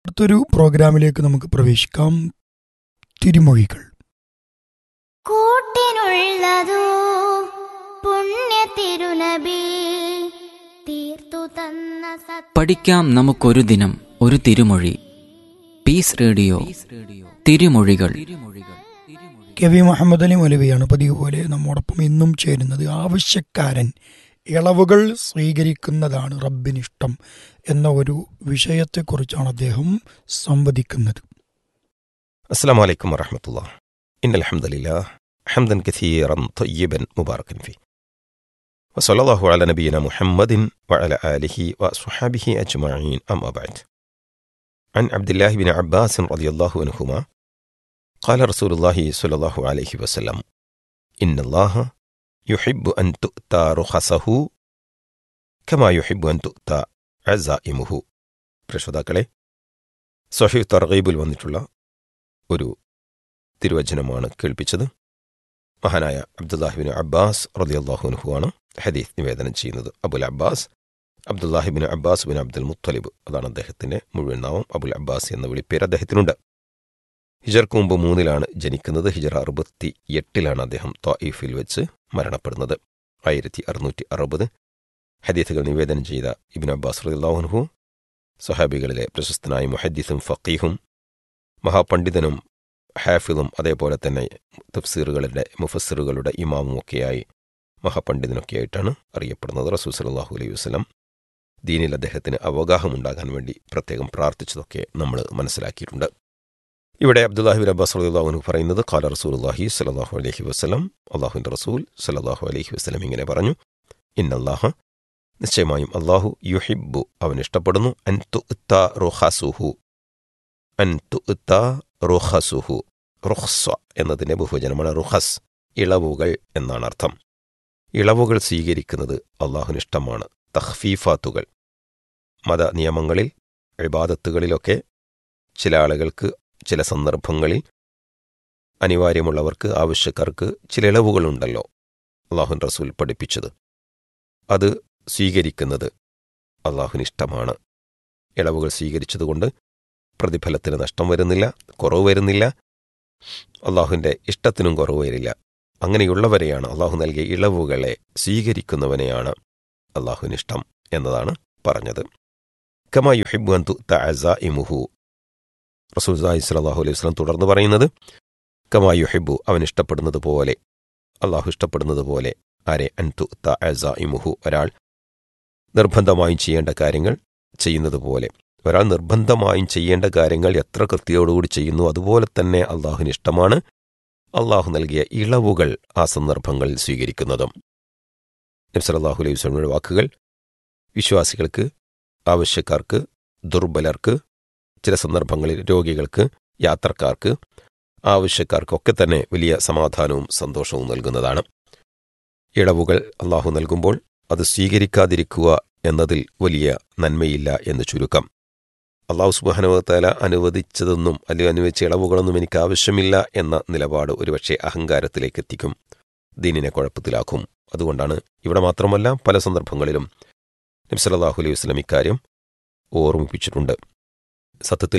അടുത്തൊരു പ്രോഗ്രാമിലേക്ക് നമുക്ക് പ്രവേശിക്കാം തിരുമൊഴികൾ കൂട്ടിനുള്ളതോ പുണ്യ തിരുനബി തീർത്തു തന്ന സത് പഠിക്കാം നമുക്കൊരു ദിനം ഒരു തിരുമൊഴി പീസ് റേഡിയോ തിരുമൊഴികൾ കെ വി മുഹമ്മദ് അലി മൗലവിയാണ് പതിവ് പോലെ നമ്മോടൊപ്പം ഇന്നും ചേരുന്നത് ആവശ്യക്കാരൻ ഇളവുകൾ സ്വീകരിക്കുന്നതാണ് റബ്ബിനിഷ്ടം എന്ന ഒരു വിഷയത്തെക്കുറിച്ചാണ് അദ്ദേഹം സംവദിക്കുന്നത് السلام عليكم ورحمة الله إن الحمد لله حمدا كثيرا طيبا مباركا فيه وصلى الله على نبينا محمد وعلى آله وصحابه أجمعين أما بعد عن عبد الله بن عباس رضي الله عنهما قال رسول الله صلى الله عليه وسلم إن الله يحب أن تؤتى رخصه كما يحب أن تؤتى عزائمه പ്രശ്രോതാക്കളെ സഹീ തർഗീബിൽ വന്നിട്ടുള്ള ഒരു തിരുവചനമാണ് കേൾപ്പിച്ചത് മഹാനായ അബ്ദുല്ലാഹിബിൻ അബ്ബാസ് റളിയല്ലാഹുനുഹു ആണ് ഹദീസ് നിവേദനം ചെയ്യുന്നത് Abul Abbas Abdullahibin Abbas bin Abdul Muttalib അതാണ് അദ്ദേഹത്തിന്റെ മുഴുവൻ നാമം അബുൽ അബ്ബാസ് എന്ന വിളിപ്പേര് അദ്ദേഹത്തിനുണ്ട് ഹിജർക്ക് മുമ്പ് മൂന്നിലാണ് ജനിക്കുന്നത് ഹിജർ അറുപത്തി എട്ടിലാണ് അദ്ദേഹം ത്വായിഫിൽ വെച്ച് മരണപ്പെടുന്നത് ആയിരത്തി അറുന്നൂറ്റി അറുപത് ഹദീസുകൾ നിവേദനം ചെയ്ത ഇബിൻ അബ്ബാസ് റളിയല്ലാഹുനുഹു സഹാബികളിലെ പ്രശസ്തനായ മുഹദ്ദിസും ഫക്കീഹും മഹാപണ്ഡിതനും ഹാഫിളും അതേപോലെ തന്നെ തഫ്സീറുകളുടെ മുഫസ്സിറുകളുടെ ഇമാമും ഒക്കെയായി മഹാപണ്ഡിതനൊക്കെയായിട്ടാണ് അറിയപ്പെടുന്നത് റസൂൽ സലാഹു അലൈഹി വസ്ലം ദീനിൽ അദ്ദേഹത്തിന് അവഗാഹമുണ്ടാകാൻ വേണ്ടി പ്രത്യേകം പ്രാർത്ഥിച്ചതൊക്കെ നമ്മൾ മനസ്സിലാക്കിയിട്ടുണ്ട് ഇവിടെ അബ്ദുല്ലാഹിബിൻ അബ്ബാസ് അള്ളാഹുനു പറയുന്നത് കാല റസൂൽ സലാഹു അലൈഹി വസ്ലം അള്ളാഹുവിൻ്റെ റസൂൽ സലാഹു അലൈഹി വസ്ലം ഇങ്ങനെ പറഞ്ഞു ഇന്നല്ലാഹ നിശ്ചയമായും അള്ളാഹു യുഹിബു അവൻ ഇഷ്ടപ്പെടുന്നു അൻ തുഅ്ത റുഹസുഹു അൻ തുഅ്ത റുഹസുഹു റുഹ്സ എന്നതിന്റെ ബഹുവചനമാണ് റുഹസ് ഇളവുകൾ എന്നാണ് അർത്ഥം ഇളവുകൾ സ്വീകരിക്കുന്നത് അള്ളാഹുന് ഇഷ്ടമാണ് തഹ്ഫീഫാത്തുകൾ മത നിയമങ്ങളിൽ ഇബാദത്തുകളിലൊക്കെ ചില ആളുകൾക്ക് ചില സന്ദർഭങ്ങളിൽ അനിവാര്യമുള്ളവർക്ക് ആവശ്യക്കാർക്ക് ചില ഇളവുകളുണ്ടല്ലോ അള്ളാഹുൻ റസൂൽ പഠിപ്പിച്ചത് അത് സ്വീകരിക്കുന്നത് അള്ളാഹുന് ഇഷ്ടമാണ് ഇളവുകൾ സ്വീകരിച്ചതുകൊണ്ട് പ്രതിഫലത്തിന് നഷ്ടം വരുന്നില്ല കുറവ് വരുന്നില്ല അള്ളാഹുവിൻ്റെ ഇഷ്ടത്തിനും കുറവ് വരില്ല അങ്ങനെയുള്ളവരെയാണ് അള്ളാഹു നൽകിയ ഇളവുകളെ സ്വീകരിക്കുന്നവനെയാണ് അള്ളാഹുവിന് ഇഷ്ടം എന്നതാണ് പറഞ്ഞത് കമാ യുഹിബു അന്തു തഅസ ഇമുഹു റസൂൽ സലാഹു അലൈഹി വസ്ലം തുടർന്ന് പറയുന്നത് കമാ യുഹിബു അവൻ ഇഷ്ടപ്പെടുന്നത് പോലെ അള്ളാഹു ഇഷ്ടപ്പെടുന്നത് പോലെ ആരെ അൻതു തഅസ ഇമുഹു ഒരാൾ നിർബന്ധമായും ചെയ്യേണ്ട കാര്യങ്ങൾ ചെയ്യുന്നത് പോലെ ഒരാൾ നിർബന്ധമായും ചെയ്യേണ്ട കാര്യങ്ങൾ എത്ര കൃത്യതയോടുകൂടി ചെയ്യുന്നു അതുപോലെ തന്നെ അള്ളാഹുവിന് ഇഷ്ടമാണ് അള്ളാഹു നൽകിയ ഇളവുകൾ ആ സന്ദർഭങ്ങളിൽ സ്വീകരിക്കുന്നതും നബ്സലാഹു അലൈഹി വസ്ലമിയുടെ വാക്കുകൾ വിശ്വാസികൾക്ക് ആവശ്യക്കാർക്ക് ദുർബലർക്ക് ചില സന്ദർഭങ്ങളിൽ രോഗികൾക്ക് യാത്രക്കാർക്ക് ആവശ്യക്കാർക്കൊക്കെ തന്നെ വലിയ സമാധാനവും സന്തോഷവും നൽകുന്നതാണ് ഇളവുകൾ അള്ളാഹു നൽകുമ്പോൾ അത് സ്വീകരിക്കാതിരിക്കുക എന്നതിൽ വലിയ നന്മയില്ല എന്ന് ചുരുക്കം അള്ളാഹു സുബാനുവത്താല അനുവദിച്ചതൊന്നും അല്ലെങ്കിൽ അനുവദിച്ച ഇളവുകളൊന്നും എനിക്ക് ആവശ്യമില്ല എന്ന നിലപാട് ഒരുപക്ഷെ അഹങ്കാരത്തിലേക്ക് എത്തിക്കും ദീനിനെ കുഴപ്പത്തിലാക്കും അതുകൊണ്ടാണ് ഇവിടെ മാത്രമല്ല പല സന്ദർഭങ്ങളിലും നബ്സലാഹു അലൈഹി വസ്ലം ഇക്കാര്യം ഓർമ്മിപ്പിച്ചിട്ടുണ്ട് സത്യത്തിൽ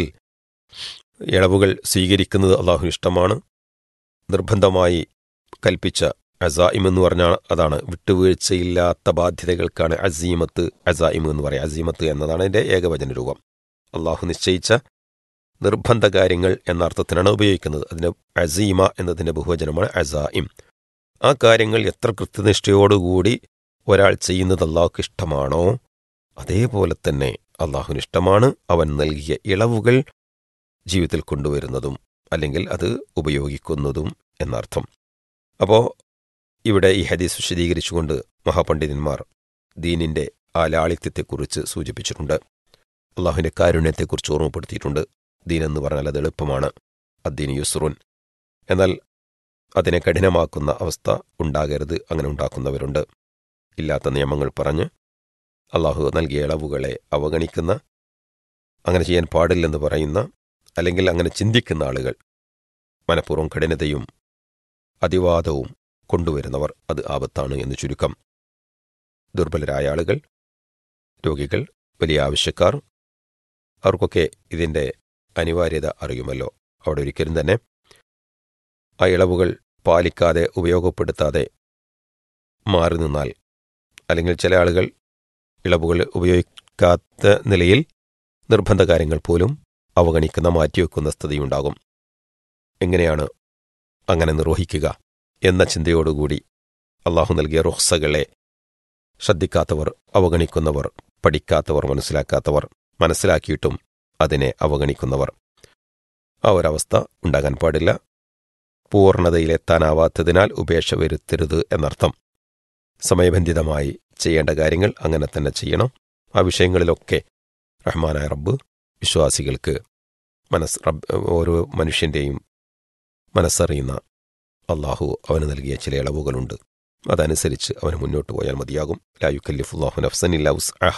ഇളവുകൾ സ്വീകരിക്കുന്നത് അള്ളാഹു ഇഷ്ടമാണ് നിർബന്ധമായി കൽപ്പിച്ച അസായിം എന്ന് പറഞ്ഞാൽ അതാണ് വിട്ടുവീഴ്ചയില്ലാത്ത ബാധ്യതകൾക്കാണ് അസീമത്ത് അസായിം എന്ന് പറയുക അസീമത്ത് എന്നതാണ് അതിൻ്റെ ഏകവചന രൂപം അള്ളാഹു നിശ്ചയിച്ച നിർബന്ധ കാര്യങ്ങൾ എന്ന അർത്ഥത്തിനാണ് ഉപയോഗിക്കുന്നത് അതിന് അസീമ എന്നതിൻ്റെ ബഹുവചനമാണ് അസായിം ആ കാര്യങ്ങൾ എത്ര കൃത്യനിഷ്ഠയോടുകൂടി ഒരാൾ ചെയ്യുന്നത് അള്ളാഹുക്ക് ഇഷ്ടമാണോ അതേപോലെ തന്നെ അള്ളാഹുവിന് ഇഷ്ടമാണ് അവൻ നൽകിയ ഇളവുകൾ ജീവിതത്തിൽ കൊണ്ടുവരുന്നതും അല്ലെങ്കിൽ അത് ഉപയോഗിക്കുന്നതും എന്നർത്ഥം അപ്പോൾ ഇവിടെ ഈ ഹദീസ് വിശദീകരിച്ചുകൊണ്ട് മഹാപണ്ഡിതന്മാർ ദീനിന്റെ ആ ലാളിത്യത്തെക്കുറിച്ച് സൂചിപ്പിച്ചിട്ടുണ്ട് അള്ളാഹുവിന്റെ കാരുണ്യത്തെക്കുറിച്ച് ഓർമ്മപ്പെടുത്തിയിട്ടുണ്ട് ദീൻ എന്ന് പറഞ്ഞാൽ അത് എളുപ്പമാണ് അദ്ദീൻ യുസ്റുൻ എന്നാൽ അതിനെ കഠിനമാക്കുന്ന അവസ്ഥ ഉണ്ടാകരുത് അങ്ങനെ ഉണ്ടാക്കുന്നവരുണ്ട് ഇല്ലാത്ത നിയമങ്ങൾ പറഞ്ഞ് അള്ളാഹു നൽകിയ ഇളവുകളെ അവഗണിക്കുന്ന അങ്ങനെ ചെയ്യാൻ പാടില്ലെന്ന് പറയുന്ന അല്ലെങ്കിൽ അങ്ങനെ ചിന്തിക്കുന്ന ആളുകൾ മനഃപൂർവ്വം കഠിനതയും അതിവാദവും കൊണ്ടുവരുന്നവർ അത് ആപത്താണ് എന്ന് ചുരുക്കം ദുർബലരായ ആളുകൾ രോഗികൾ വലിയ ആവശ്യക്കാർ അവർക്കൊക്കെ ഇതിൻ്റെ അനിവാര്യത അറിയുമല്ലോ അവിടെ ഒരിക്കലും തന്നെ ആ ഇളവുകൾ പാലിക്കാതെ ഉപയോഗപ്പെടുത്താതെ മാറി നിന്നാൽ അല്ലെങ്കിൽ ചില ആളുകൾ ഇളവുകൾ ഉപയോഗിക്കാത്ത നിലയിൽ നിർബന്ധ കാര്യങ്ങൾ പോലും അവഗണിക്കുന്ന മാറ്റിവെക്കുന്ന സ്ഥിതിയുണ്ടാകും എങ്ങനെയാണ് അങ്ങനെ നിർവഹിക്കുക എന്ന ചിന്തയോടുകൂടി അള്ളാഹു നൽകിയ റുഹ്സകളെ ശ്രദ്ധിക്കാത്തവർ അവഗണിക്കുന്നവർ പഠിക്കാത്തവർ മനസ്സിലാക്കാത്തവർ മനസ്സിലാക്കിയിട്ടും അതിനെ അവഗണിക്കുന്നവർ ആ ഒരവസ്ഥ ഉണ്ടാകാൻ പാടില്ല പൂർണ്ണതയിലെത്താനാവാത്തതിനാൽ ഉപേക്ഷ വരുത്തരുത് എന്നർത്ഥം സമയബന്ധിതമായി ചെയ്യേണ്ട കാര്യങ്ങൾ അങ്ങനെ തന്നെ ചെയ്യണം ആ വിഷയങ്ങളിലൊക്കെ റഹ്മാനായ റബ്ബ് വിശ്വാസികൾക്ക് മനസ് റബ്ബ് ഓരോ മനുഷ്യൻ്റെയും മനസ്സറിയുന്ന അള്ളാഹു അവന് നൽകിയ ചില ഇളവുകളുണ്ട് അതനുസരിച്ച് അവന് മുന്നോട്ട് പോയാൽ മതിയാകും ലായുക്കല്ലിഫുല്ലാഹു നഫ്സനില്ല ഉസ് അഹ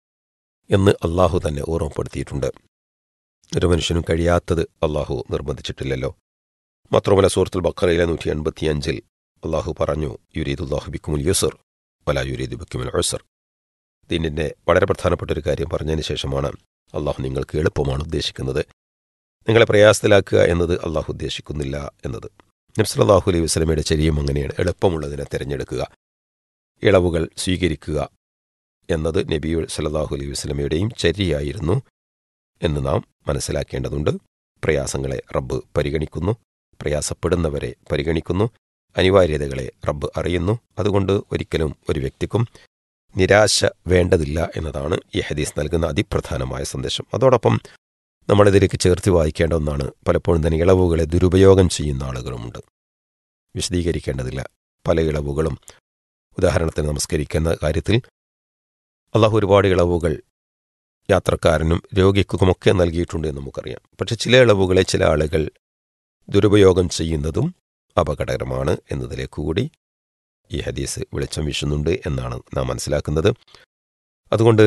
എന്ന് അള്ളാഹു തന്നെ ഓർമ്മപ്പെടുത്തിയിട്ടുണ്ട് ഒരു മനുഷ്യനും കഴിയാത്തത് അള്ളാഹു നിർബന്ധിച്ചിട്ടില്ലല്ലോ മാത്രമല്ല സൂറത്തുൽ ബക്കറയിലെ നൂറ്റി എൺപത്തിയഞ്ചിൽ അള്ളാഹു പറഞ്ഞു യുരീദുല്ലാഹു ബിക്കുമുൽ യുസർ വല യുരീദ് ബിക്കുമുൽ ഉസർ ദീനിന്റെ വളരെ പ്രധാനപ്പെട്ട ഒരു കാര്യം പറഞ്ഞതിന് ശേഷമാണ് അള്ളാഹു നിങ്ങൾക്ക് എളുപ്പമാണ് ഉദ്ദേശിക്കുന്നത് നിങ്ങളെ പ്രയാസത്തിലാക്കുക എന്നത് അള്ളാഹു ഉദ്ദേശിക്കുന്നില്ല എന്നത് നബ്സലാഹു അലൈഹി വസ്ലമയുടെ ചരിയും അങ്ങനെയാണ് എളുപ്പമുള്ളതിനെ തിരഞ്ഞെടുക്കുക ഇളവുകൾ സ്വീകരിക്കുക എന്നത് നബി സല്ലാഹു അലൈഹി വസ്ലമയുടെയും ചര്യയായിരുന്നു എന്ന് നാം മനസ്സിലാക്കേണ്ടതുണ്ട് പ്രയാസങ്ങളെ റബ്ബ് പരിഗണിക്കുന്നു പ്രയാസപ്പെടുന്നവരെ പരിഗണിക്കുന്നു അനിവാര്യതകളെ റബ്ബ് അറിയുന്നു അതുകൊണ്ട് ഒരിക്കലും ഒരു വ്യക്തിക്കും നിരാശ വേണ്ടതില്ല എന്നതാണ് ഈ ഹദീസ് നൽകുന്ന അതിപ്രധാനമായ സന്ദേശം അതോടൊപ്പം നമ്മളിതിലേക്ക് ചേർത്ത് വായിക്കേണ്ട ഒന്നാണ് പലപ്പോഴും തന്നെ ഇളവുകളെ ദുരുപയോഗം ചെയ്യുന്ന ആളുകളുമുണ്ട് വിശദീകരിക്കേണ്ടതില്ല പല ഇളവുകളും ഉദാഹരണത്തിന് നമസ്കരിക്കുന്ന കാര്യത്തിൽ അള്ളാഹു ഒരുപാട് ഇളവുകൾ യാത്രക്കാരനും രോഗിക്കുമൊക്കെ നൽകിയിട്ടുണ്ട് എന്ന് നമുക്കറിയാം പക്ഷെ ചില ഇളവുകളെ ചില ആളുകൾ ദുരുപയോഗം ചെയ്യുന്നതും അപകടകരമാണ് എന്നതിലേക്ക് കൂടി ഈ ഹദീസ് വെളിച്ചം വീശുന്നുണ്ട് എന്നാണ് നാം മനസ്സിലാക്കുന്നത് അതുകൊണ്ട്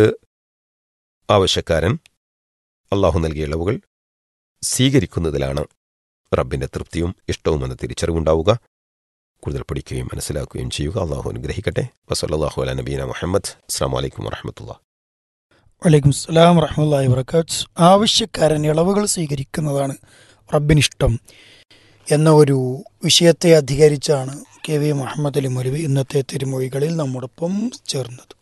ആവശ്യക്കാരൻ അള്ളാഹു നൽകിയ ഇളവുകൾ സ്വീകരിക്കുന്നതിലാണ് റബ്ബിന്റെ തൃപ്തിയും ഇഷ്ടവും എന്ന തിരിച്ചറിവുണ്ടാവുക കൂടുതൽ പഠിക്കുകയും മനസ്സിലാക്കുകയും ചെയ്യുക അള്ളാഹു അനുഗ്രഹിക്കട്ടെ വസല്ലാഹു അല നബീന മുഹമ്മദ് അസ്സാം വലൈക്കും വറഹമത്തുള്ള വലൈക്കും സ്ലാം റഹ്മുല്ലാഹി വർക്കാത്ത് ആവശ്യക്കാരൻ ഇളവുകൾ സ്വീകരിക്കുന്നതാണ് റബ്ബിനിഷ്ടം എന്ന ഒരു വിഷയത്തെ അധികരിച്ചാണ് കെ വി മുഹമ്മദ് അലി മൊലവി ഇന്നത്തെ തിരുമൊഴികളിൽ നമ്മോടൊപ്പം ചേർന്നത്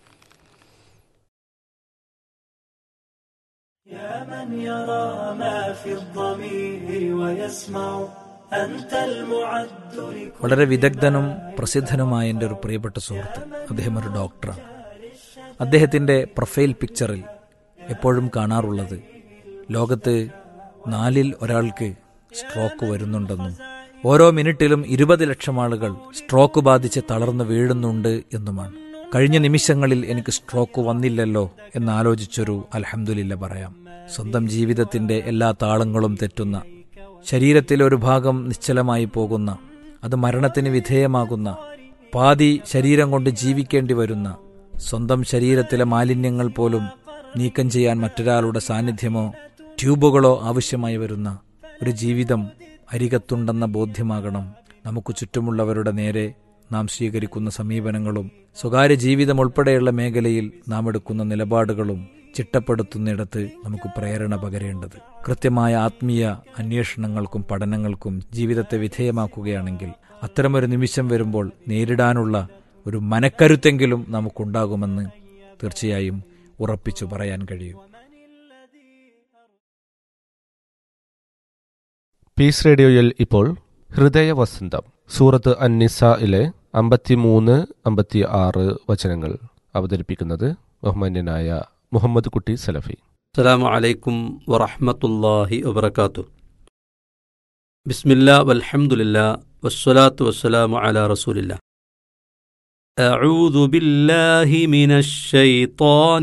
يا من يرى ما في الضمير ويسمع أنت المعد لكل വളരെ വിദഗ്ധനും പ്രസിദ്ധനുമായ എൻ്റെ ഒരു പ്രിയപ്പെട്ട സുഹൃത്ത് അദ്ദേഹം ഒരു ഡോക്ടറാണ് അദ്ദേഹത്തിൻ്റെ പ്രൊഫൈൽ പിക്ചറിൽ എപ്പോഴും കാണാറുള്ളത് ലോകത്ത് നാലിൽ ഒരാൾക്ക് സ്ട്രോക്ക് വരുന്നുണ്ടെന്നും ഓരോ മിനിറ്റിലും ഇരുപത് ലക്ഷം ആളുകൾ സ്ട്രോക്ക് ബാധിച്ച് തളർന്നു വീഴുന്നുണ്ട് എന്നുമാണ് കഴിഞ്ഞ നിമിഷങ്ങളിൽ എനിക്ക് സ്ട്രോക്ക് വന്നില്ലല്ലോ എന്നാലോചിച്ചൊരു അൽഹംദുലില്ല പറയാം സ്വന്തം ജീവിതത്തിന്റെ എല്ലാ താളങ്ങളും തെറ്റുന്ന ശരീരത്തിലെ ഒരു ഭാഗം നിശ്ചലമായി പോകുന്ന അത് മരണത്തിന് വിധേയമാകുന്ന പാതി ശരീരം കൊണ്ട് ജീവിക്കേണ്ടി വരുന്ന സ്വന്തം ശരീരത്തിലെ മാലിന്യങ്ങൾ പോലും നീക്കം ചെയ്യാൻ മറ്റൊരാളുടെ സാന്നിധ്യമോ ട്യൂബുകളോ ആവശ്യമായി വരുന്ന ഒരു ജീവിതം അരികത്തുണ്ടെന്ന ബോധ്യമാകണം നമുക്ക് ചുറ്റുമുള്ളവരുടെ നേരെ നാം സ്വീകരിക്കുന്ന സമീപനങ്ങളും സ്വകാര്യ ജീവിതം ഉൾപ്പെടെയുള്ള മേഖലയിൽ നാം എടുക്കുന്ന നിലപാടുകളും ചിട്ടപ്പെടുത്തുന്നിടത്ത് നമുക്ക് പ്രേരണ പകരേണ്ടത് കൃത്യമായ ആത്മീയ അന്വേഷണങ്ങൾക്കും പഠനങ്ങൾക്കും ജീവിതത്തെ വിധേയമാക്കുകയാണെങ്കിൽ അത്തരമൊരു നിമിഷം വരുമ്പോൾ നേരിടാനുള്ള ഒരു മനക്കരുത്തെങ്കിലും നമുക്കുണ്ടാകുമെന്ന് തീർച്ചയായും ഉറപ്പിച്ചു പറയാൻ കഴിയും പീസ് റേഡിയോയിൽ ഇപ്പോൾ ഹൃദയവസന്തം സൂറത്ത് അന്നിസയിലെ അമ്പത്തിമൂന്ന് അമ്പത്തി ആറ് വചനങ്ങൾ അവതരിപ്പിക്കുന്നത് ബഹുമാന്യനായ മുഹമ്മദ് കുട്ടി സലഫി السلام عليكم ورحمة الله وبركاته بسم الله والحمد لله والصلاة والسلام على رسول الله أعوذ بالله من الشيطان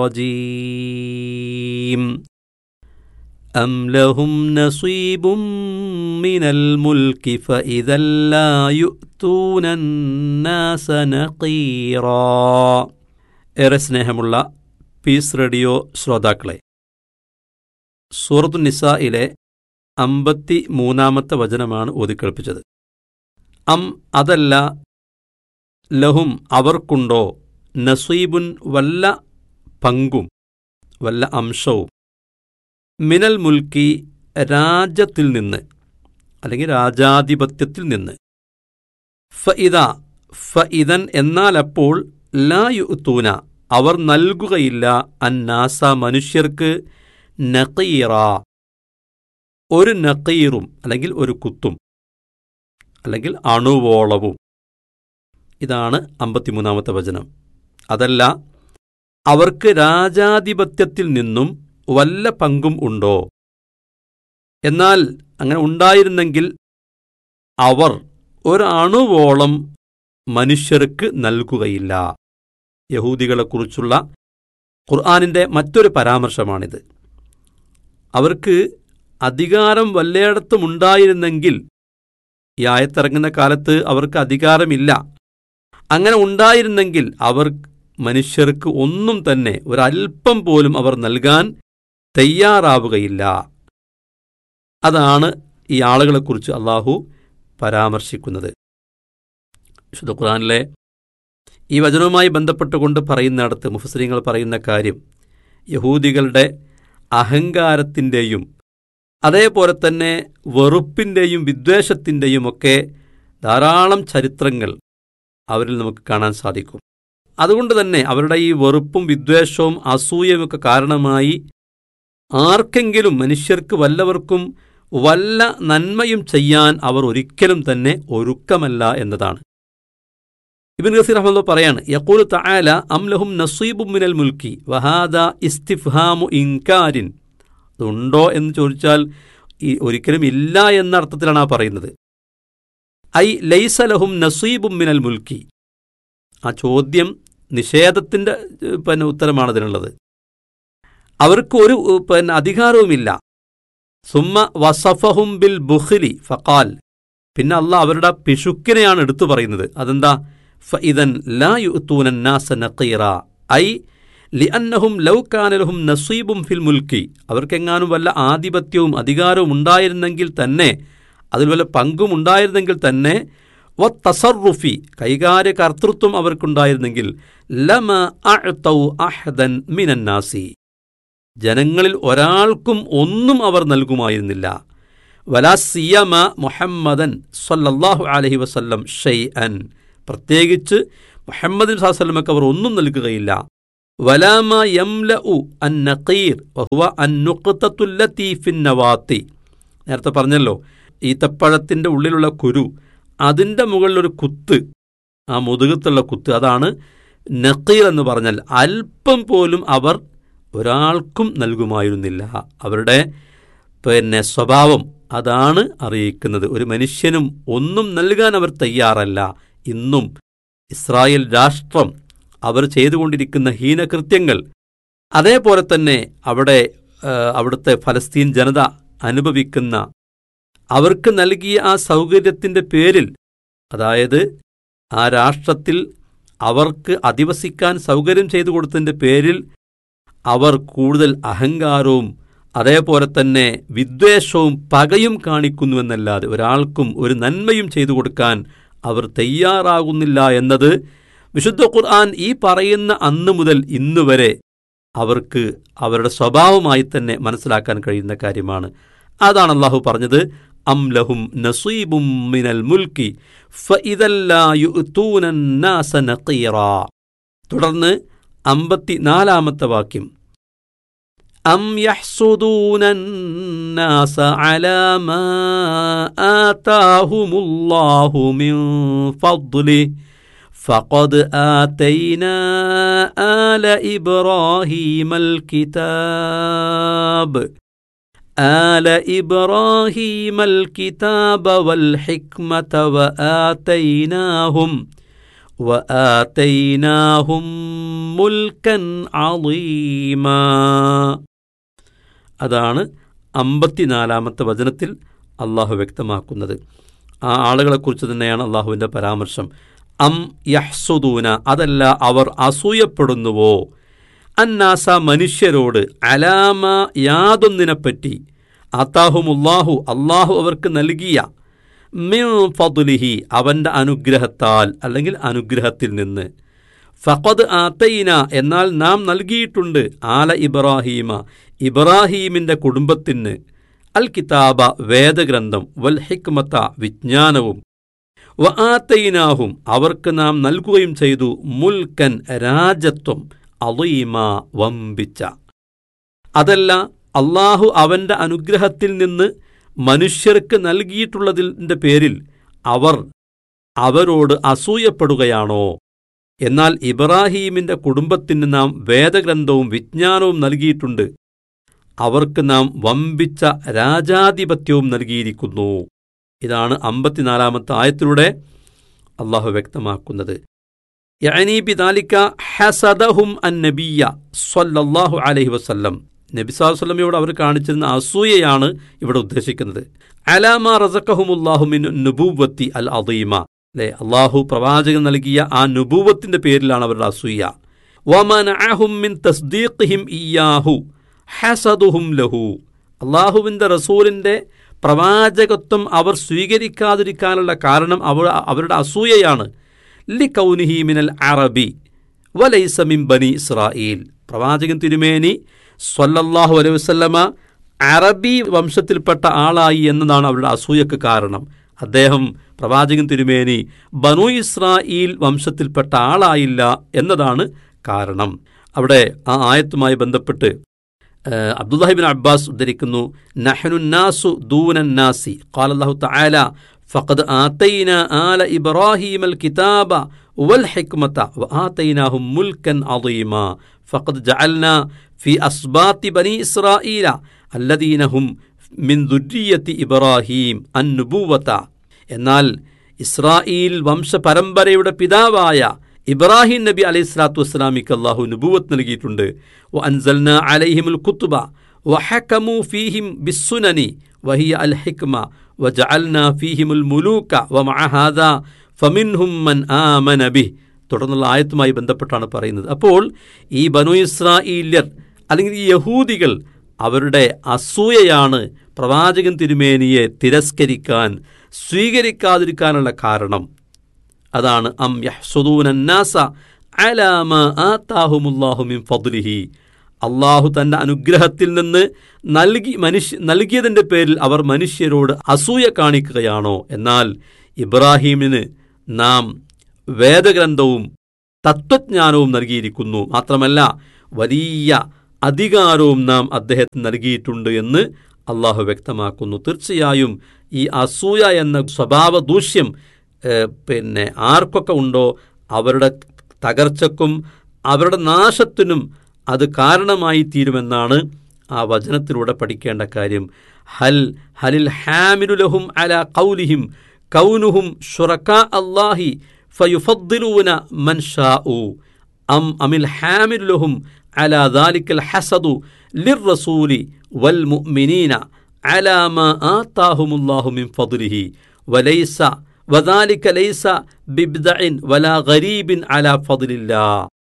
الرجيم أم لهم نصيب من الملك فإذا لا يؤتون الناس نقيرا ഏറെ സ്നേഹമുള്ള പീസ് റേഡിയോ ശ്രോതാക്കളെ സൂറത്തു നിസായിലെ അമ്പത്തി മൂന്നാമത്തെ വചനമാണ് ഓതിക്കേൾപ്പിച്ചത് അം അതല്ല ലഹും അവർക്കുണ്ടോ നസീബുൻ വല്ല പങ്കും വല്ല അംശവും മിനൽ മുൽക്കി രാജ്യത്തിൽ നിന്ന് അല്ലെങ്കിൽ രാജാധിപത്യത്തിൽ നിന്ന് ഫഇദ ഫഇദൻ എന്നാൽ അപ്പോൾ ലാ യുത്തൂന അവർ നൽകുകയില്ല അന്നാസ മനുഷ്യർക്ക് നഖീറ ഒരു നഖീറും അല്ലെങ്കിൽ ഒരു കുത്തും അല്ലെങ്കിൽ അണുവോളവും ഇതാണ് അമ്പത്തിമൂന്നാമത്തെ വചനം അതല്ല അവർക്ക് രാജാധിപത്യത്തിൽ നിന്നും വല്ല പങ്കും ഉണ്ടോ എന്നാൽ അങ്ങനെ ഉണ്ടായിരുന്നെങ്കിൽ അവർ ഒരണുവോളം മനുഷ്യർക്ക് നൽകുകയില്ല യഹൂദികളെക്കുറിച്ചുള്ള ഖുർആാനിൻ്റെ മറ്റൊരു പരാമർശമാണിത് അവർക്ക് അധികാരം വല്ലയിടത്തും ഉണ്ടായിരുന്നെങ്കിൽ ഈ ആയത്തിറങ്ങുന്ന കാലത്ത് അവർക്ക് അധികാരമില്ല അങ്ങനെ ഉണ്ടായിരുന്നെങ്കിൽ അവർ മനുഷ്യർക്ക് ഒന്നും തന്നെ ഒരല്പം പോലും അവർ നൽകാൻ തയ്യാറാവുകയില്ല അതാണ് ഈ ആളുകളെക്കുറിച്ച് അള്ളാഹു പരാമർശിക്കുന്നത് വിശുദ്ധ ഖുർആനിലെ ഈ വചനവുമായി ബന്ധപ്പെട്ടുകൊണ്ട് പറയുന്നിടത്ത് മുഫസ്ലിങ്ങൾ പറയുന്ന കാര്യം യഹൂദികളുടെ അഹങ്കാരത്തിൻ്റെയും അതേപോലെ തന്നെ വെറുപ്പിൻ്റെയും വിദ്വേഷത്തിൻ്റെയും ഒക്കെ ധാരാളം ചരിത്രങ്ങൾ അവരിൽ നമുക്ക് കാണാൻ സാധിക്കും അതുകൊണ്ട് തന്നെ അവരുടെ ഈ വെറുപ്പും വിദ്വേഷവും അസൂയയും ഒക്കെ കാരണമായി ആർക്കെങ്കിലും മനുഷ്യർക്ക് വല്ലവർക്കും വല്ല നന്മയും ചെയ്യാൻ അവർ ഒരിക്കലും തന്നെ ഒരുക്കമല്ല എന്നതാണ് ഇബിൻ ഗസീർ അഹമ്മദ് പറയാണ് യക്കൂൽ തആല അംലഹും നസീബും മിനൽ മുൽക്കി വഹാദ ഇസ്തിഫ്ഹാമു ഇൻകാരിൻ അതുണ്ടോ എന്ന് ചോദിച്ചാൽ ഈ ഒരിക്കലും ഇല്ല എന്ന അർത്ഥത്തിലാണ് ആ പറയുന്നത് ഐ ലൈസലഹും നസീബും മിനൽ മുൽക്കി ആ ചോദ്യം നിഷേധത്തിന്റെ ഏഹ്, പിന്നെ ഉത്തരമാണ് അതിനുള്ളത് അവർക്ക് ഒരു ഏഹ്, പിന്നെ അധികാരവുമില്ല സുമ്മ വസഫഹും ബിൽ ബുഖ്ലി ഫഖാൽ പിന്നെ അല്ല അവരുടെ പിശുക്കിനെയാണ് എടുത്തു പറയുന്നത് അതെന്താ ഫഇദൻ ലാ യുഅ്തൂന الناس നഖീറ ഐ ലിഅന്നഹും ലൗ കാന ലഹും നസീബും ഫിൽ മുൽക്കി അവർക്കെങ്ങാനും വല്ല ആധിപത്യവും അധികാരവും ഉണ്ടായിരുന്നെങ്കിൽ തന്നെ അതിൽ വല്ല പങ്കും ഉണ്ടായിരുന്നെങ്കിൽ തന്നെ വ തസറുഫി കൈകാര്യ കർത്തൃത്വം അവർക്കുണ്ടായിരുന്നെങ്കിൽ ലമ അഅ്തൗ അഹദൻ മിനന്നാസി ജനങ്ങളിൽ ഒരാൾക്കും ഒന്നും അവർ നൽകുമായിരുന്നില്ല വലാസിയമ മുഹമ്മദൻ സല്ലല്ലാഹു അലൈഹി വസല്ലം ഷെയ്അൻ പ്രത്യേകിച്ച് മുഹമ്മദ് സാഹസല്ലമക്ക് അവർ ഒന്നും നൽകുകയില്ല വലാമ യംലഉ അൻ നഖീർ വഹുവ അൻ നുഖ്തത്തുല്ലത്തി ഫിൻ നവാത്തി നേരത്തെ പറഞ്ഞല്ലോ ഈത്തപ്പഴത്തിൻ്റെ ഉള്ളിലുള്ള കുരു അതിൻ്റെ മുകളിലൊരു കുത്ത് ആ മുതുകത്തുള്ള കുത്ത് അതാണ് നഖീർ എന്ന് പറഞ്ഞാൽ അല്പം പോലും അവർ ഒരാൾക്കും നൽകുമായിരുന്നില്ല അവരുടെ പിന്നെ സ്വഭാവം അതാണ് അറിയിക്കുന്നത് ഒരു മനുഷ്യനും ഒന്നും നൽകാൻ അവർ തയ്യാറല്ല ഇന്നും ഇസ്രായേൽ രാഷ്ട്രം അവർ ചെയ്തുകൊണ്ടിരിക്കുന്ന ഹീനകൃത്യങ്ങൾ അതേപോലെ തന്നെ അവിടെ ആ, അവിടുത്തെ ഫലസ്തീൻ ജനത അനുഭവിക്കുന്ന അവർക്ക് നൽകിയ ആ സൗകര്യത്തിൻ്റെ പേരിൽ അതായത് ആ രാഷ്ട്രത്തിൽ അവർക്ക് അധിവസിക്കാൻ സൗകര്യം ചെയ്തു കൊടുത്തതിൻ്റെ പേരിൽ അവർ കൂടുതൽ അഹങ്കാരവും അതേപോലെ തന്നെ വിദ്വേഷവും പകയും കാണിക്കുന്നുവെന്നല്ലാതെ ഒരാൾക്കും ഒരു നന്മയും ചെയ്തു കൊടുക്കാൻ അവർ തയ്യാറാകുന്നില്ല എന്നത് വിശുദ്ധ ഖുർആൻ ഈ പറയുന്ന അന്ന് മുതൽ ഇന്ന് വരെ അവർക്ക് അവരുടെ സ്വഭാവമായി തന്നെ മനസ്സിലാക്കാൻ കഴിയുന്ന കാര്യമാണ് അതാണ് അള്ളാഹു പറഞ്ഞത് അം ലഹും നസീബും മിനൽ മുൽക്കി ഫഇദല്ലാ യുഅ്തൂന الناس നഖീറാ തുടർന്ന് അമ്പത്തിനാലാമത്തെ വാക്യം أم يحسدون الناس على ما آتاهم الله من فضله فقد آتينا آل إبراهيم الكتاب آل إبراهيم الكتاب والحكمة وآتيناهم وآتيناهم ملكا عظيما അതാണ് അമ്പത്തിനാലാമത്തെ വചനത്തിൽ അള്ളാഹു വ്യക്തമാക്കുന്നത് ആ ആളുകളെക്കുറിച്ച് തന്നെയാണ് അള്ളാഹുവിൻ്റെ പരാമർശം അം യഹ്സുദൂന അതല്ല അവർ അസൂയപ്പെടുന്നുവോ അന്നാസ മനുഷ്യരോട് അലാമ യാതൊന്നിനെപ്പറ്റി അത്താഹുമുല്ലാഹു അള്ളാഹു അവർക്ക് നൽകിയ മിൻ ഫദ്ലിഹി അവൻ്റെ അനുഗ്രഹത്താൽ അല്ലെങ്കിൽ അനുഗ്രഹത്തിൽ നിന്ന് ഫഖദ് ആത്തൈന എന്നാൽ നാം നൽകിയിട്ടുണ്ട് ആല ഇബ്രാഹീമ ഇബ്രാഹീമിന്റെ കുടുംബത്തിന് അൽ കിതാബ വേദഗ്രന്ഥം വൽ ഹിക്മത്ത വിജ്ഞാനവും വ ആത്തൈനാഹും അവർക്ക് നാം നൽകുകയും ചെയ്തു മുൽക്കൻ രാജത്വം അളീമ വമ്പിച്ച അതല്ല അള്ളാഹു അവന്റെ അനുഗ്രഹത്തിൽ നിന്ന് മനുഷ്യർക്ക് നൽകിയിട്ടുള്ളതിൻ്റെ പേരിൽ അവർ അവരോട് അസൂയപ്പെടുകയാണോ എന്നാൽ ഇബ്രാഹീമിന്റെ കുടുംബത്തിന് നാം വേദഗ്രന്ഥവും വിജ്ഞാനവും നൽകിയിട്ടുണ്ട് അവർക്ക് നാം വമ്പിച്ച രാജാധിപത്യവും നൽകിയിരിക്കുന്നു ഇതാണ് അമ്പത്തിനാലാമത്തെ ആയത്തിലൂടെ അള്ളാഹു വ്യക്തമാക്കുന്നത് യഅനി ബിദാലിക ഹസദഹും അൻ നബിയ സ്വല്ലല്ലാഹു അലൈഹി വസല്ലം നബി സ്വല്ലമയോട് അവർ കാണിച്ചിരുന്ന അസൂയയാണ് ഇവിടെ ഉദ്ദേശിക്കുന്നത് അലാമ റസക്കഹുമുല്ലാഹു മിൻ നുബൂവത്തി അൽ അദീമ അല്ലെ അള്ളാഹു പ്രവാചകൻ നൽകിയ ആ നുബൂവത്തിന്റെ പേരിലാണ് അവരുടെ അസൂയ വമനഅഹും മിൻ തസ്ദീഖിഹിം ഇയ്യാഹു ഹസദുഹും ലഹു അള്ളാഹുവിന്റെ റസൂലിന്റെ പ്രവാചകത്വം അവർ സ്വീകരിക്കാതിരിക്കാനുള്ള കാരണം അവർ അവരുടെ അസൂയയാണ് ലി കൗനിഹി മിനൽ അറബി വലൈസ മിൻ ബനി ഇസ്രായേൽ പ്രവാചകൻ തിരുമേനി സ്വല്ലല്ലാഹു അലൈഹി വസല്ലമ അറബി വംശത്തിൽപ്പെട്ട ആളായി എന്നതാണ് അവരുടെ അസൂയക്ക് കാരണം അദ്ദേഹം പ്രവാചകൻ തിരുമേനി ബനു ഇസ്രായേൽ വംശത്തിൽപ്പെട്ട ആളായില്ല എന്നതാണ് കാരണം അവിടെ ആ ആയത്തുമായി ബന്ധപ്പെട്ട് ഏഹ്, അബ്ദുല്ലാഹിബിൻ അബ്ബാസ് ഉദ്ധരിക്കുന്നു നഹനുന്നാസു ദൂനന്നാസി ഖാലല്ലാഹു തആല ഫഖദ് ആതൈന ആല ഇബ്രാഹീം അൽ കിതാബ വൽ ഹിക്മത വആതൈനാഹും മുൽക്കൻ അദീമ ഫഖദ് ജഅൽനാ ഫി അസ്ബാത്തി ബനി ഇസ്രായീല അല്ലദീന ഹും മിൻ ദുര്രിയത്തി ഇബ്രാഹീം അന്നുബൂവത എന്നാൽ ഇസ്രായേൽ വംശപരമ്പരയുടെ പിതാവായ ഇബ്രാഹിം നബി അലൈഹി സ്വലാത്തു വസ്സലാമിക്ക് അള്ളാഹു നുബൂവത്ത് നൽകിയിട്ടുണ്ട് വ അൻസൽന അലൈഹിമുൽ കുത്തുബ വഹക്കമു ഫീഹിം ബിസ്സുനനി വഹിയ അൽ ഹിക്മ വജഅൽന ഫീഹിമുൽ മുലൂക വമഅ ഹാദാ ഫമിൻഹും മൻ ആമന ബിഹ് തുടർന്നുള്ള ആയത്തുമായി ബന്ധപ്പെട്ടാണ് പറയുന്നത് അപ്പോൾ ഈ ബനു ഇസ്രായേല്യർ അല്ലെങ്കിൽ ഈ യഹൂദികൾ അവരുടെ അസൂയയാണ് പ്രവാചകൻ തിരുമേനിയെ തിരസ്കരിക്കാൻ സ്വീകരിക്കാതിരിക്കാനുള്ള കാരണം അതാണ് അം യഹ്സുദൂനന്നാസ അലാമ ആതാഹുമുല്ലാഹു മിൻ ഫദ്ലിഹി അള്ളാഹു തന്റെ അനുഗ്രഹത്തിൽ നിന്ന് നൽകി മനുഷ്യ നൽകിയതിന്റെ പേരിൽ അവർ മനുഷ്യരോട് അസൂയ കാണിക്കുകയാണോ എന്നാൽ ഇബ്രാഹീമിന് നാം വേദഗ്രന്ഥവും തത്വജ്ഞാനവും നൽകിയിരിക്കുന്നു മാത്രമല്ല വലിയ അധികാരവും നാം അദ്ദേഹത്തിന് നൽകിയിട്ടുണ്ട് എന്ന് അള്ളാഹു വ്യക്തമാക്കുന്നു തീർച്ചയായും ഈ അസൂയ എന്ന സ്വഭാവ ദൂഷ്യം ഏഹ്, പിന്നെ ആർക്കൊക്കെ ഉണ്ടോ അവരുടെ തകർച്ചക്കും അവരുടെ നാശത്തിനും അത് കാരണമായി തീരുമെന്നാണ് ആ വചനത്തിലൂടെ പഠിക്കേണ്ട കാര്യം ഹൽ ഹലിൽ ഹാമിലുലഹും അല കൗലിഹിം കൗനുഹും ഷുറക്ക അല്ലാഹി ഫയുഫദ്ദിലൂന മൻ ഷാഉ അം അമിൽ ഹാമിലുലഹും അല ദാലിക്കൽ ഹസദു ലിർറസൂലി വൽ മുഅ്മിനീന അലാ മാ ആതാഹുമുല്ലാഹു മിൻ ഫദ്ലിഹി വലൈസ വദാലിക ലൈസ ബിബ്ദഇൻ വലാ ഗരീബിൻ അലാ ഫദ്ലില്ലാ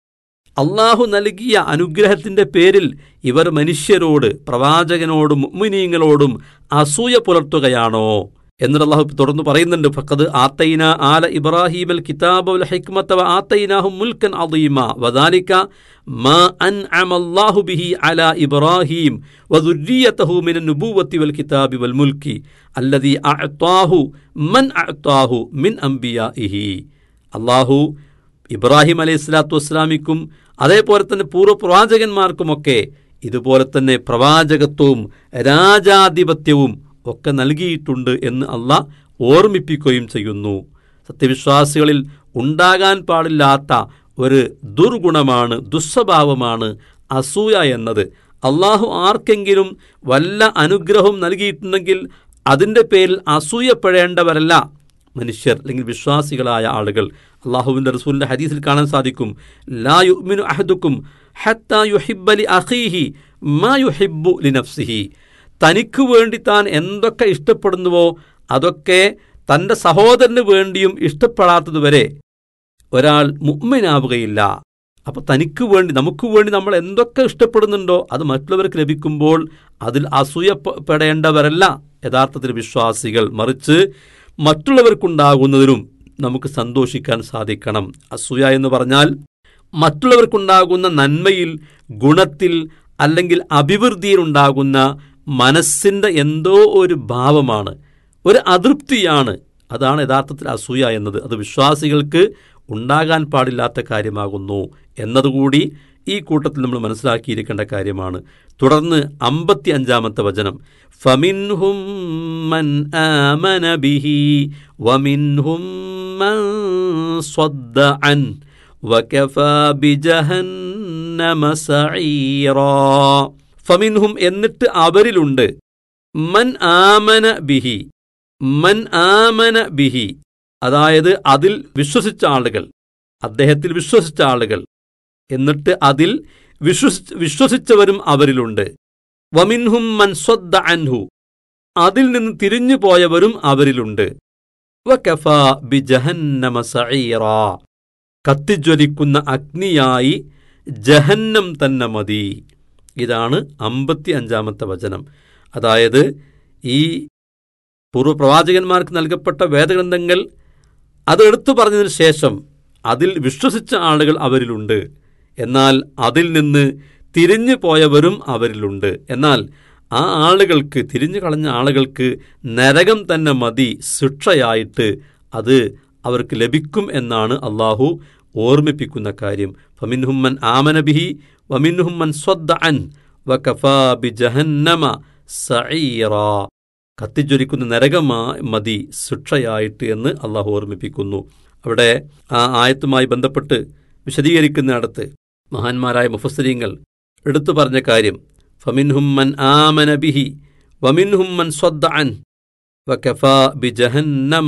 അള്ളാഹു നൽകിയ അനുഗ്രഹത്തിന്റെ പേരിൽ ഇവർ മനുഷ്യരോട് പ്രവാചകനോടും മുഅ്മിനീങ്ങളോടും അസൂയ പുലർത്തുകയാണോ എന്നിട്ട് അള്ളാഹു തുടർന്ന് പറയുന്നുണ്ട് ഫഖദ് ആത്തൈന ആല ഇബ്രാഹിം അൽ കിതാബ വൽ ഹിക്മത വ ആത്തൈനാഹും മുൽക്കൻ അദീമ വദാലിക മാ അൻഅമ അല്ലാഹു ബിഹി അലാ ഇബ്രാഹിം വദുർരിയതഹു മിന നുബുവത്തി വൽ കിതാബി വൽ മുൽക്കി അല്ലദീ അഅതാഹു മൻ അഅതാഹു മിൻ അംബിയാഇഹി അള്ളാഹു ഇബ്രാഹിം അലൈഹി സ്വലാത്തു വസ്സലാമിക്കും അതേപോലെ തന്നെ പൂർവ്വ പ്രവാചകന്മാർക്കുമൊക്കെ ഇതുപോലെ തന്നെ പ്രവാചകത്വവും രാജാധിപത്യവും ഒക്കെ നൽകിയിട്ടുണ്ട് എന്ന് അള്ളാഹ് ഓർമ്മിപ്പിക്കുകയും ചെയ്യുന്നു സത്യവിശ്വാസികളിൽ ഉണ്ടാകാൻ പാടില്ലാത്ത ഒരു ദുർഗുണമാണ് ദുസ്വഭാവമാണ് അസൂയ എന്നത് അള്ളാഹു ആർക്കെങ്കിലും വല്ല അനുഗ്രഹവും നൽകിയിട്ടുണ്ടെങ്കിൽ അതിൻ്റെ പേരിൽ അസൂയപ്പെടേണ്ടവരല്ല മനുഷ്യർ അല്ലെങ്കിൽ വിശ്വാസികളായ ആളുകൾ അള്ളാഹുവിൻ്റെ റസൂലിൻ്റെ ഹദീസിൽ കാണാൻ സാധിക്കും ലാ യുഅ്മിനു അഹദുക്കും ഹത്താ യുഹിബ്ബലി അഖീഹി മാ യുഹിബ്ബു ലിനഫ്സിഹി തനിക്ക് വേണ്ടി താൻ എന്തൊക്കെ ഇഷ്ടപ്പെടുന്നുവോ അതൊക്കെ തൻ്റെ സഹോദരന് വേണ്ടിയും ഇഷ്ടപ്പെടാത്തതുവരെ ഒരാൾ മുഅ്മിനാവുകയില്ല അപ്പോൾ തനിക്ക് വേണ്ടി നമുക്ക് വേണ്ടി നമ്മൾ എന്തൊക്കെ ഇഷ്ടപ്പെടുന്നുണ്ടോ അത് മറ്റുള്ളവർക്ക് ലഭിക്കുമ്പോൾ അതിൽ അസൂയപ്പെടേണ്ടവരല്ല യഥാർത്ഥത്തിൽ വിശ്വാസികൾ മറിച്ച് മറ്റുള്ളവർക്കുണ്ടാകുന്നതിലും നമുക്ക് സന്തോഷിക്കാൻ സാധിക്കണം അസൂയ എന്ന് പറഞ്ഞാൽ മറ്റുള്ളവർക്കുണ്ടാകുന്ന നന്മയിൽ ഗുണത്തിൽ അല്ലെങ്കിൽ അഭിവൃദ്ധിയിലുണ്ടാകുന്ന മനസ്സിൻ്റെ എന്തോ ഒരു ഭാവമാണ് ഒരു അതൃപ്തിയാണ് അതാണ് യഥാർത്ഥത്തിൽ അസൂയ എന്നത് അത് വിശ്വാസികൾക്ക് ഉണ്ടാകാൻ പാടില്ലാത്ത കാര്യമാകുന്നു എന്നതുകൂടി ഈ കൂട്ടത്തിൽ നമ്മൾ മനസ്സിലാക്കിയിരിക്കേണ്ട കാര്യമാണ് തുടർന്ന് അമ്പത്തി അഞ്ചാമത്തെ വചനം ഫമിൻഹും മൻ ആമന ബിഹി വമിൻഹും മൻ സ്വദ്ദ അൻ വകഫാ ബിജഹന്നമ സഈറാ ഫമിൻഹും എന്നിട്ട് അവരിലുണ്ട് മൻ ആമന ബിഹി മൻ ആമന ബിഹി അതായത് അതിൽ വിശ്വസിച്ച ആളുകൾ അദ്ദേഹത്തിൽ വിശ്വസിച്ച ആളുകൾ എന്നിട്ട് അതിൽ വിശ്വസി വിശ്വസിച്ചവരും അവരിലുണ്ട് വമിൻഹും മൻ സ്വദ്ദ അൻഹു അതിൽ നിന്ന് തിരിഞ്ഞു പോയവരും അവരിലുണ്ട് വകഫാ ബിജഹന്നമ സഈറാ കത്തിജ്വലിക്കുന്ന അഗ്നിയായി ജഹന്നം തന്നെ മതി ഇതാണ് അമ്പത്തി അഞ്ചാമത്തെ വചനം അതായത് ഈ പൂർവ്വപ്രവാചകന്മാർക്ക് നൽകപ്പെട്ട വേദഗ്രന്ഥങ്ങൾ അത് എടുത്തു പറഞ്ഞതിന് ശേഷം അതിൽ വിശ്വസിച്ച ആളുകൾ അവരിലുണ്ട് എന്നാൽ അതിൽ നിന്ന് തിരിഞ്ഞു പോയവരും അവരിലുണ്ട് എന്നാൽ ആ ആളുകൾക്ക് തിരിഞ്ഞു കളഞ്ഞ ആളുകൾക്ക് നരകം തന്നെ മതി ശിക്ഷയായിട്ട് അത് അവർക്ക് ലഭിക്കും എന്നാണ് അള്ളാഹു ഓർമ്മിപ്പിക്കുന്ന കാര്യം ഫമിൻഹുമ്മൻ ആമനബിഹി വമിൻഹുമ്മൻ സ്വദ്ദ അൻ വകഫാ ബിജഹന്നമ സഈറ കത്തിജ്വലിക്കുന്ന നരകമാ മതി ശിക്ഷയായിട്ട് എന്ന് അള്ളാഹു ഓർമ്മിപ്പിക്കുന്നു അവിടെ ആ ആയത്തുമായി ബന്ധപ്പെട്ട് വിശദീകരിക്കുന്നിടത്ത് മഹാന്മാരായ മുഫസ്സരീങ്ങൾ എടുത്തു പറഞ്ഞ കാര്യം ഫമിൻഹുമ്മൻ ആമന ബിഹി വമിൻഹുമ്മൻ സ്വദ്ദ അൻ വകഫാ ബിജഹന്നമ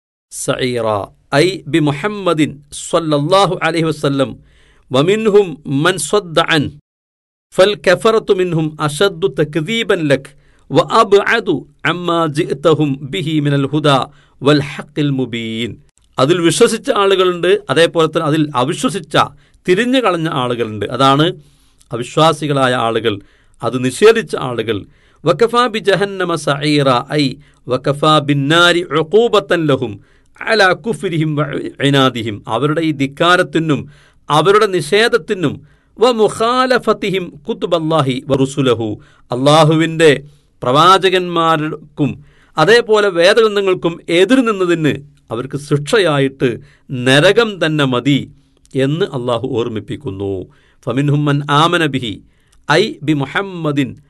സഈറ ഐ ബി മുഹമ്മദിൻ സ്വല്ലല്ലാഹു അലൈഹി വസല്ലം വമിൻഹും മൻ സ്വദ്ദ അൻ ഫൽ കഫറത്തു മിൻഹും അഷദ്ദു തക്ദീബൻ ലക് വഅബ്അദു അമ്മാ ജിഅതഹും ബിഹി മിനൽ ഹുദാ വൽ ഹഖിൽ മുബീൻ അതിൽ വിശ്വസിച്ച ആളുകളുണ്ട് അതേപോലെ തന്നെ അതിൽ അവിശ്വസിച്ച തിരിഞ്ഞു കളഞ്ഞ ആളുകളുണ്ട് അതാണ് അവിശ്വാസികളായ ആളുകൾ അത് നിഷേധിച്ച ആളുകൾ വക്കഫാ ബി ജഹന്നമ സഈറ ഐ വക്കഫാ ബിന്നാരി ഉഖൂബത്തൻ ലഹും അല കുഫ്രിഹിം വഇനാദിഹിം അവരുടെ ഈ ധിക്കാരത്തിനും അവരുടെ നിഷേധത്തിനും വ മുഖാലഫത്തിഹിം കുത്തുബല്ലാഹി വറുസുലഹു അള്ളാഹുവിൻ്റെ പ്രവാചകന്മാർക്കും അതേപോലെ വേദഗ്രന്ഥങ്ങൾക്കും എതിർ നിന്നതിന് അവർക്ക് ശിക്ഷയായിട്ട് നരകം തന്നെ മതി എന്ന് അള്ളാഹു ഓർമ്മിപ്പിക്കുന്നു ഫമിൻഹുമ്മൻ ആമന ബിഹി ഐ ബി മുഹമ്മദിൻ